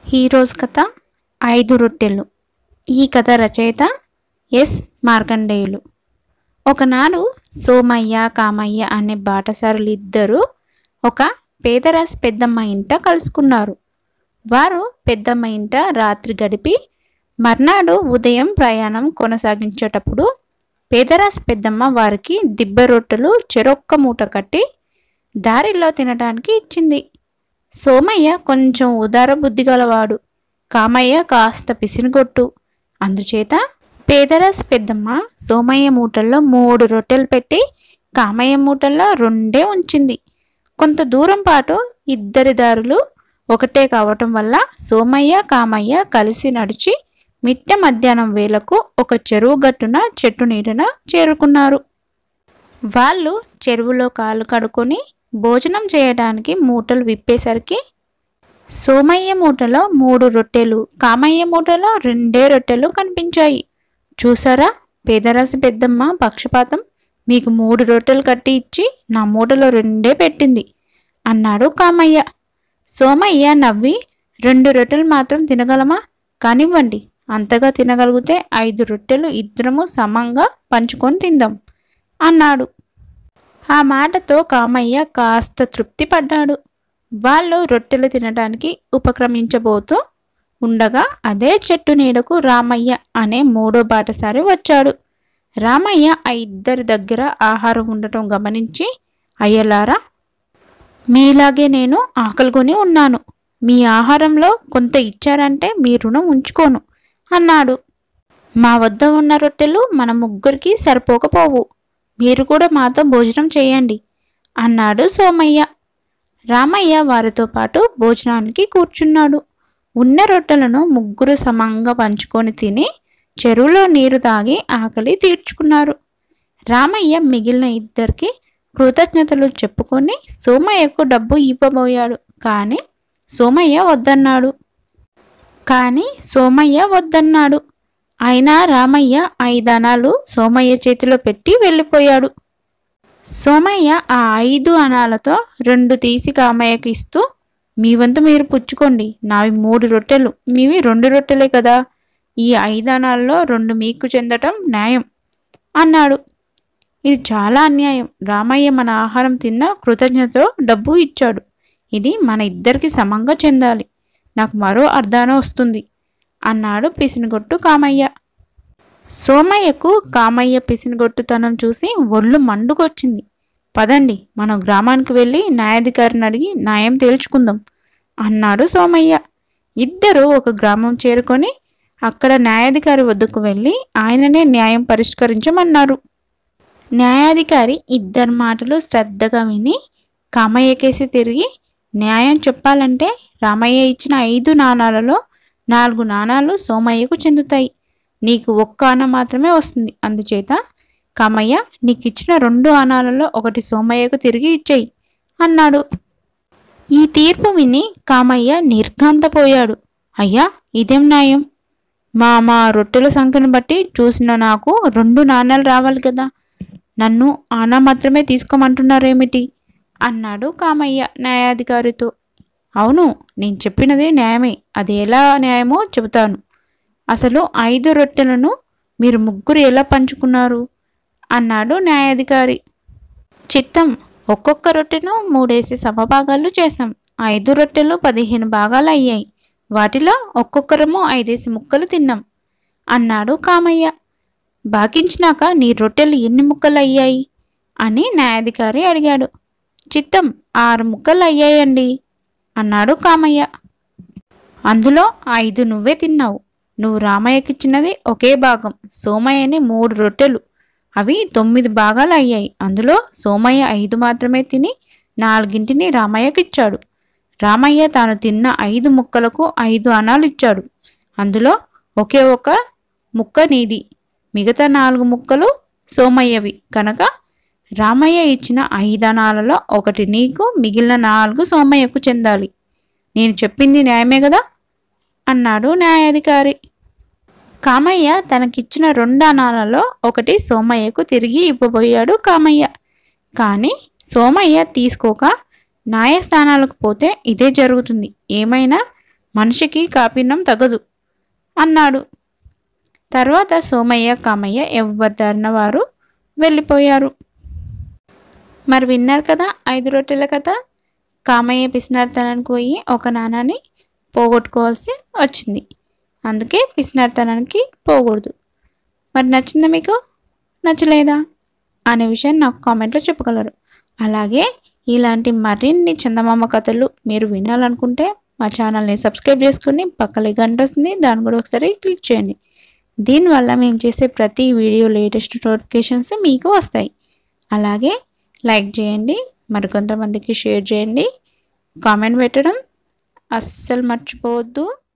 ఈరోజు కథ ఐదు రొట్టెలు ఈ కథ రచయిత ఎస్ మార్కండేయులు ఒకనాడు సోమయ్య కామయ్య అనే బాటసారులు ఇద్దరు ఒక పేదరాశి పెద్దమ్మ ఇంట కలుసుకున్నారు వారు పెద్దమ్మ ఇంట రాత్రి గడిపి మర్నాడు ఉదయం ప్రయాణం కొనసాగించేటప్పుడు పేదరాశి పెద్దమ్మ వారికి దిబ్బ రొట్టెలు చెరొక్క మూట కట్టి దారిలో తినడానికి ఇచ్చింది సోమయ్య కొంచెం ఉదార బుద్ధి గలవాడు కామయ్య కాస్త పిసినుగొట్టు అందుచేత పేదరాశి పెద్దమ్మ సోమయ్య మూటల్లో మూడు రొట్టెలు పెట్టి కామయ్య మూటల్లో రెండే ఉంచింది కొంత దూరం పాటు ఇద్దరి దారులు ఒకటే కావటం వల్ల సోమయ్య కామయ్య కలిసి నడిచి మిట్ట మధ్యాహ్నం వేళకు ఒక చెరువు గట్టున చెట్టు నీడన చేరుకున్నారు వాళ్ళు చెరువులో కాళ్ళు కడుక్కొని భోజనం చేయడానికి మూటలు విప్పేసరికి సోమయ్య మూటలో మూడు రొట్టెలు కామయ్య మూటలో రెండే రొట్టెలు కనిపించాయి చూసారా పేదరాశి పెద్దమ్మ పక్షపాతం మీకు మూడు రొట్టెలు కట్టి ఇచ్చి నా మూటలో రెండే పెట్టింది అన్నాడు కామయ్య సోమయ్య నవ్వి రెండు రొట్టెలు మాత్రం తినగలమా కానివ్వండి అంతగా తినగలిగితే ఐదు రొట్టెలు ఇద్దరము సమంగా పంచుకొని తిందాం అన్నాడు ఆ మాటతో కామయ్య కాస్త తృప్తి పడ్డాడు వాళ్ళు రొట్టెలు తినడానికి ఉపక్రమించబోతూ ఉండగా అదే చెట్టు నీడకు రామయ్య అనే మూడో బాటసారి వచ్చాడు రామయ్య ఆ ఇద్దరి దగ్గర ఆహారం ఉండటం గమనించి అయ్యలారా మీలాగే నేను ఆకలిగొని ఉన్నాను మీ ఆహారంలో కొంత ఇచ్చారంటే మీ రుణం ఉంచుకోను అన్నాడు మా వద్ద ఉన్న రొట్టెలు మన ముగ్గురికి సరిపోకపోవు మీరు కూడా మాతో భోజనం చేయండి అన్నాడు సోమయ్య రామయ్య వారితో పాటు భోజనానికి కూర్చున్నాడు ఉన్న రొట్టెలను ముగ్గురు సమంగా పంచుకొని తిని చెరువులో నీరు తాగి ఆకలి తీర్చుకున్నారు రామయ్య మిగిలిన ఇద్దరికి కృతజ్ఞతలు చెప్పుకొని సోమయ్యకు డబ్బు ఇవ్వబోయాడు కానీ సోమయ్య వద్దన్నాడు కానీ సోమయ్య వద్దన్నాడు అయినా రామయ్య ఐదనాలు సోమయ్య చేతిలో పెట్టి వెళ్ళిపోయాడు సోమయ్య ఆ ఐదు అనాలతో రెండు తీసి కామయ్యకి ఇస్తూ మీ వంతు మీరు పుచ్చుకోండి నావి మూడు రొట్టెలు మీవి రెండు రొట్టెలే కదా ఈ ఐదు అనాల్లో రెండు మీకు చెందటం న్యాయం అన్నాడు ఇది చాలా అన్యాయం రామయ్య మన ఆహారం తిన్న కృతజ్ఞతతో డబ్బు ఇచ్చాడు ఇది మన ఇద్దరికి సమంగా చెందాలి నాకు మరో అర్ధాన వస్తుంది అన్నాడు పిసినగొట్టు కామయ్య సోమయ్యకు కామయ్య పిసినగొట్టుతనం చూసి ఒళ్ళు మండుకొచ్చింది పదండి మనం గ్రామానికి వెళ్ళి న్యాయాధికారిని అడిగి న్యాయం తేల్చుకుందాం అన్నాడు సోమయ్య ఇద్దరు ఒక గ్రామం చేరుకొని అక్కడ న్యాయాధికారి వద్దకు వెళ్ళి ఆయననే న్యాయం పరిష్కరించమన్నారు న్యాయాధికారి ఇద్దరి మాటలు శ్రద్ధగా విని కామయ్యకేసి తిరిగి న్యాయం చెప్పాలంటే రామయ్య ఇచ్చిన ఐదు నాణాలలో నాలుగు నాణాలు సోమయ్యకు చెందుతాయి నీకు ఒక్క ఆన మాత్రమే వస్తుంది అందుచేత కామయ్య నీకు ఇచ్చిన రెండు ఆనాలలో ఒకటి సోమయ్యకు తిరిగి ఇచ్చేయి అన్నాడు ఈ తీర్పు విని కామయ్య నిర్ఘాంతపోయాడు అయ్యా ఇదేం న్యాయం మా మా రొట్టెల సంఖ్యను బట్టి చూసిన నాకు రెండు నాణాలు రావాలి కదా నన్ను ఆనా మాత్రమే తీసుకోమంటున్నారేమిటి అన్నాడు కామయ్య న్యాయాధికారితో అవును నేను చెప్పినది న్యాయమే అది ఎలా న్యాయమో చెబుతాను అసలు ఐదు రొట్టెలను మీరు ముగ్గురు ఎలా పంచుకున్నారు అన్నాడు న్యాయాధికారి చిత్తం ఒక్కొక్క రొట్టెను మూడేసి సమభాగాలు చేశాం ఐదు రొట్టెలు పదిహేను భాగాలు అయ్యాయి వాటిలో ఒక్కొక్కరము ఐదేసి ముక్కలు తిన్నాం అన్నాడు కామయ్య బాకించినాక నీ రొట్టెలు ఎన్ని ముక్కలు అయ్యాయి అని న్యాయాధికారి అడిగాడు చిత్తం ఆరు ముక్కలు అయ్యాయండి అన్నాడు కామయ్య అందులో ఐదు నువ్వే తిన్నావు నువ్వు రామయ్యకిచ్చినది ఒకే భాగం సోమయ్యని మూడు రొట్టెలు అవి తొమ్మిది భాగాలు అయ్యాయి అందులో సోమయ్య ఐదు మాత్రమే తిని నాలుగింటిని రామయ్యకిచ్చాడు రామయ్య తాను తిన్న ఐదు ముక్కలకు ఐదు అనాలు ఇచ్చాడు అందులో ఒకే ఒక ముక్క నీది మిగతా నాలుగు ముక్కలు సోమయ్యవి కనుక రామయ్య ఇచ్చిన ఐదు అనాలలో ఒకటి నీకు మిగిలిన నాలుగు సోమయ్యకు చెందాలి నేను చెప్పింది న్యాయమే కదా అన్నాడు న్యాయాధికారి కామయ్య తనకిచ్చిన రెండు అనాలలో ఒకటి సోమయ్యకు తిరిగి ఇవ్వబోయాడు కామయ్య కానీ సోమయ్య తీసుకోక న్యాయస్థానాలకు పోతే ఇదే జరుగుతుంది ఏమైనా మనిషికి కాపిన్నం తగదు అన్నాడు తర్వాత సోమయ్య కామయ్య ఎవరిదారిన వారు వెళ్ళిపోయారు మరి విన్నారు కదా ఐదు రొట్టెల కథ కామయ్య పిసినార్తనానికి పోయి ఒక నాణాన్ని పోగొట్టుకోవాల్సి వచ్చింది అందుకే పిసినార్తనానికి పోకూడదు మరి నచ్చిందా మీకు నచ్చలేదా అనే విషయాన్ని నాకు కామెంట్లో చెప్పగలరు అలాగే ఇలాంటి మరిన్ని చందమామ కథలు మీరు వినాలనుకుంటే మా ఛానల్ని సబ్స్క్రైబ్ చేసుకుని పక్కలే గంట వస్తుంది దాన్ని కూడా ఒకసారి క్లిక్ చేయండి దీనివల్ల మేము చేసే ప్రతి వీడియో లేటెస్ట్ నోటిఫికేషన్స్ మీకు వస్తాయి అలాగే లైక్ చేయండి మరికొంతమందికి షేర్ చేయండి కామెంట్ పెట్టడం అస్సలు మర్చిపోవద్దు